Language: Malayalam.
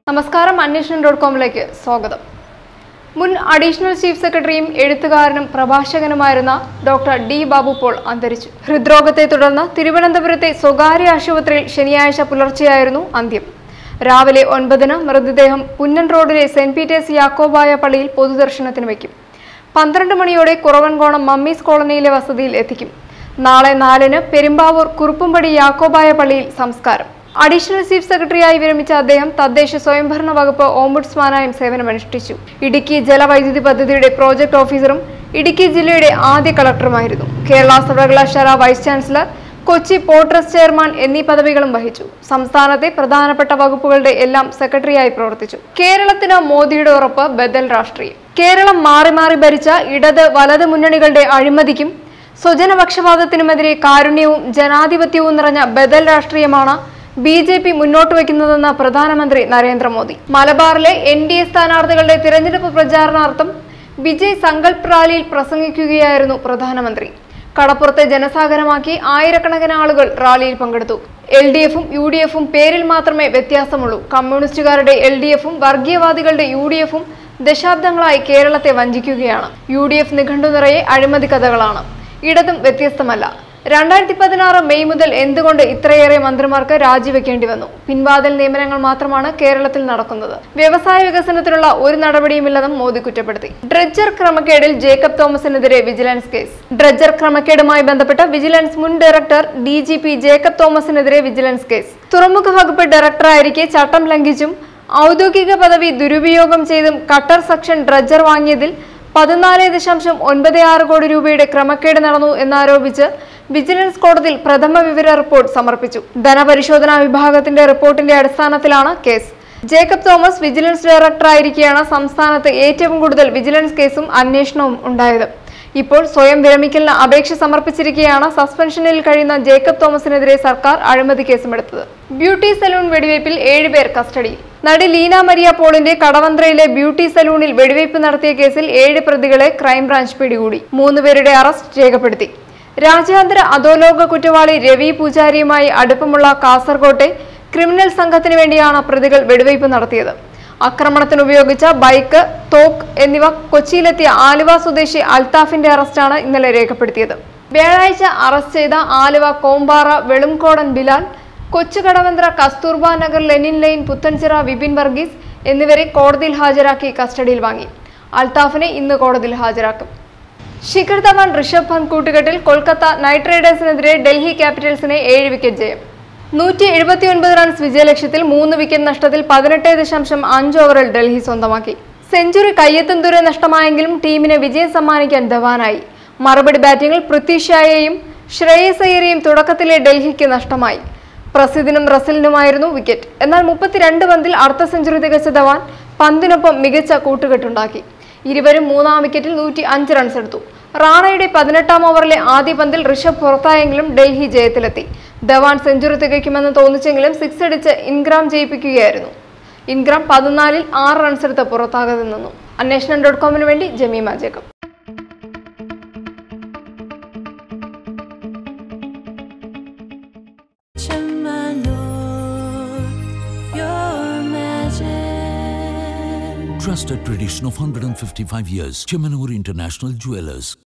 നമസ്കാരം അന്വേഷണം ഡോട്ട് കോമിലേക്ക് സ്വാഗതം മുൻ അഡീഷണൽ ചീഫ് സെക്രട്ടറിയും എഴുത്തുകാരനും പ്രഭാഷകനുമായിരുന്ന ഡോക്ടർ ഡി ബാബു പോൾ അന്തരിച്ചു ഹൃദ്രോഗത്തെ തുടർന്ന് തിരുവനന്തപുരത്തെ സ്വകാര്യ ആശുപത്രിയിൽ ശനിയാഴ്ച പുലർച്ചെയായിരുന്നു അന്ത്യം രാവിലെ ഒൻപതിന് മൃതദേഹം പുന്നൻ റോഡിലെ സെന്റ് പീറ്റേഴ്സ് യാക്കോബായ പള്ളിയിൽ പൊതുദർശനത്തിന് വയ്ക്കും പന്ത്രണ്ട് മണിയോടെ കുറവൻകോണം മമ്മീസ് കോളനിയിലെ വസതിയിൽ എത്തിക്കും നാളെ നാലിന് പെരുമ്പാവൂർ കുറുപ്പുംപടി യാക്കോബായ പള്ളിയിൽ സംസ്കാരം അഡീഷണൽ ചീഫ് സെക്രട്ടറിയായി വിരമിച്ച അദ്ദേഹം തദ്ദേശ സ്വയംഭരണ വകുപ്പ് ഓംബുഡ്സ്മാനായും സേവനമനുഷ്ഠിച്ചു ഇടുക്കി ജലവൈദ്യുതി പദ്ധതിയുടെ പ്രോജക്ട് ഓഫീസറും ഇടുക്കി ജില്ലയുടെ ആദ്യ കളക്ടറുമായിരുന്നു കേരള സർവകലാശാല vice chancellor Kochi port trust chairman എന്നീ പദവികളും വഹിച്ചു സംസ്ഥാനത്തെ പ്രധാനപ്പെട്ട വകുപ്പുകളുടെ എല്ലാം സെക്രട്ടറിയായി പ്രവർത്തിച്ചു കേരളത്തിന് മോദിയുടെ ഉറപ്പ് ബദൽ രാഷ്ട്രീയം കേരളം മാറി മാറി ഭരിച്ച ഇടത് വലത് മുന്നണികളുടെ അഴിമതിക്കും സ്വജനപക്ഷപാതത്തിനുമെതിരെ കാരുണ്യവും ജനാധിപത്യവും നിറഞ്ഞ ബദൽ രാഷ്ട്രീയമാണ് ബി ജെ പി മുന്നോട്ട് വയ്ക്കുന്നതെന്ന് പ്രധാനമന്ത്രി നരേന്ദ്രമോദി മലബാറിലെ എൻ ഡി എ സ്ഥാനാർത്ഥികളുടെ തിരഞ്ഞെടുപ്പ് പ്രചാരണാർത്ഥം വിജയ് സങ്കൽപ് റാലിയിൽ പ്രസംഗിക്കുകയായിരുന്നു പ്രധാനമന്ത്രി കടപ്പുറത്തെ ജനസാഗരമാക്കി ആയിരക്കണക്കിന് ആളുകൾ റാലിയിൽ പങ്കെടുത്തു എൽ ഡി എഫും യു ഡി എഫും പേരിൽ മാത്രമേ വ്യത്യാസമുള്ളൂ കമ്മ്യൂണിസ്റ്റുകാരുടെ എൽ ഡി എഫും വർഗീയവാദികളുടെ യു ഡി എഫും ദശാബ്ദങ്ങളായി കേരളത്തെ വഞ്ചിക്കുകയാണ് യു ഡി എഫ് നിഘണ്ടു നിറയെ അഴിമതി കഥകളാണ് ഇടതും വ്യത്യസ്തമല്ല രണ്ടായിരത്തി പതിനാറ് മെയ് മുതൽ എന്തുകൊണ്ട് ഇത്രയേറെ മന്ത്രിമാർക്ക് രാജിവെക്കേണ്ടി വന്നു പിൻവാതിൽ നിയമനങ്ങൾ മാത്രമാണ് കേരളത്തിൽ നടക്കുന്നത് വ്യവസായ വികസനത്തിനുള്ള ഒരു നടപടിയുമില്ലെന്നും മോദി കുറ്റപ്പെടുത്തി ഡ്രഡ്ജർ ക്രമക്കേടിൽ ജേക്കബ് തോമസിനെതിരെ വിജിലൻസ് കേസ് ഡ്രഡ്ജർ ക്രമക്കേടുമായി ബന്ധപ്പെട്ട് വിജിലൻസ് മുൻ director D G P Jacob തോമസിനെതിരെ വിജിലൻസ് കേസ് തുറമുഖ വകുപ്പ് ഡയറക്ടറായിരിക്കെ ചട്ടം ലംഘിച്ചും ഔദ്യോഗിക പദവി ദുരുപയോഗം ചെയ്തും കട്ടർ സെക്ഷൻ ഡ്രഡ്ജർ വാങ്ങിയതിൽ പതിനാല് ദശാംശം ഒൻപത് ആറ് കോടി രൂപയുടെ ക്രമക്കേട് നടന്നു എന്നാരോപിച്ച് വിജിലൻസ് കോടതിയിൽ പ്രഥമ വിവര റിപ്പോർട്ട് സമർപ്പിച്ചു ധനപരിശോധനാ വിഭാഗത്തിന്റെ റിപ്പോർട്ടിന്റെ അടിസ്ഥാനത്തിലാണ് കേസ് ജേക്കബ് തോമസ് വിജിലൻസ് ഡയറക്ടറായിരിക്കെയാണ് സംസ്ഥാനത്ത് ഏറ്റവും കൂടുതൽ വിജിലൻസ് കേസും അന്വേഷണവും ഉണ്ടായത് ഇപ്പോൾ സ്വയം വിരമിക്കലിന് അപേക്ഷ സമർപ്പിച്ചിരിക്കെയാണ് സസ്പെൻഷനിൽ കഴിയുന്ന ജേക്കബ് തോമസിനെതിരെ സർക്കാർ അഴിമതി കേസുമെടുത്തത് ബ്യൂട്ടി സലൂൺ വെടിവയ്പിൽ ഏഴുപേർ കസ്റ്റഡിയിൽ നടി ലീന മരിയ പോളിന്റെ കടവന്ത്രയിലെ ബ്യൂട്ടി സലൂണിൽ വെടിവയ്പ് നടത്തിയ കേസിൽ ഏഴ് പ്രതികളെ ക്രൈംബ്രാഞ്ച് പിടികൂടി മൂന്നുപേരുടെ അറസ്റ്റ് രേഖപ്പെടുത്തി രാജ്യാന്തര അധോലോക കുറ്റവാളി രവി പൂജാരിയുമായി അടുപ്പമുള്ള കാസർകോട്ടെ ക്രിമിനൽ സംഘത്തിന് വേണ്ടിയാണ് പ്രതികൾ വെടിവയ്പ് നടത്തിയത് ആക്രമണത്തിന് ഉപയോഗിച്ച ബൈക്ക് തോക്ക് എന്നിവ കൊച്ചിയിലെത്തിയ ആലുവ സ്വദേശി അൽത്താഫിന്റെ അറസ്റ്റാണ് ഇന്നലെ രേഖപ്പെടുത്തിയത് വ്യാഴാഴ്ച അറസ്റ്റ് ചെയ്ത ആലുവ കോമ്പാറ വെളുംകോടൻ ബിലാൽ കൊച്ചുകടവന്ത്ര കസ്തൂർബ നഗർ ലെനിൻ ലൈൻ പുത്തൻചിറ വിപിൻ വർഗീസ് എന്നിവരെ കോടതിയിൽ ഹാജരാക്കി കസ്റ്റഡിയിൽ വാങ്ങി അൽത്താഫിനെ ഇന്ന് കോടതിയിൽ ഹാജരാക്കും ശിഖർ ധവാൻ ഋഷഭ് പന്ത് കൂട്ടുകെട്ടിൽ കൊൽക്കത്ത നൈറ്റ് റൈഡേഴ്സിനെതിരെ ഡൽഹി ക്യാപിറ്റൽസിനെ ഏഴ് വിക്കറ്റ് ജയം നൂറ്റി എഴുപത്തിയൊൻപത് റൺസ് വിജയലക്ഷ്യത്തിൽ മൂന്ന് വിക്കറ്റ് നഷ്ടത്തിൽ പതിനെട്ട് ദശാംശം അഞ്ച് ഓവറിൽ ഡൽഹി സ്വന്തമാക്കി സെഞ്ചുറി കയ്യെത്തും ദൂരെ നഷ്ടമായെങ്കിലും ടീമിന് വിജയം സമ്മാനിക്കാൻ ധവാനായി മറുപടി ബാറ്റിംഗിൽ പൃഥ്വി ഷായെയും ശ്രേയസ് അയ്യരെയും തുടക്കത്തിലെ ഡൽഹിക്ക് നഷ്ടമായി പ്രസിദിനും റസലിനുമായിരുന്നു വിക്കറ്റ് എന്നാൽ മുപ്പത്തിരണ്ട് പന്തിൽ അർദ്ധ സെഞ്ചുറി തികച്ച ധവാൻ പന്തിനൊപ്പം മികച്ച കൂട്ടുകെട്ടുണ്ടാക്കി ഇരുവരും മൂന്നാം വിക്കറ്റിൽ നൂറ്റി അഞ്ച് റൺസ് എടുത്തു റാണയുടെ പതിനെട്ടാം ഓവറിലെ ആദ്യ പന്തിൽ ഋഷഭ് പുറത്തായെങ്കിലും ഡൽഹി ജയത്തിലെത്തി ധവാൻ സെഞ്ചുറി തികയ്ക്കുമെന്ന് തോന്നിച്ചെങ്കിലും സിക്സ് അടിച്ച് ഇൻഗ്രാം ജയിപ്പിക്കുകയായിരുന്നു ഇൻഗ്രാം പതിനാലിൽ ആറ് റൺസ് എടുത്ത് പുറത്താകാതെ നിന്നു അന്വേഷണം ഡോട്ട് കോമിന് വേണ്ടി Jemima Jacob your magic. Trusted tradition of 155 years. Chemanur International Jewelers.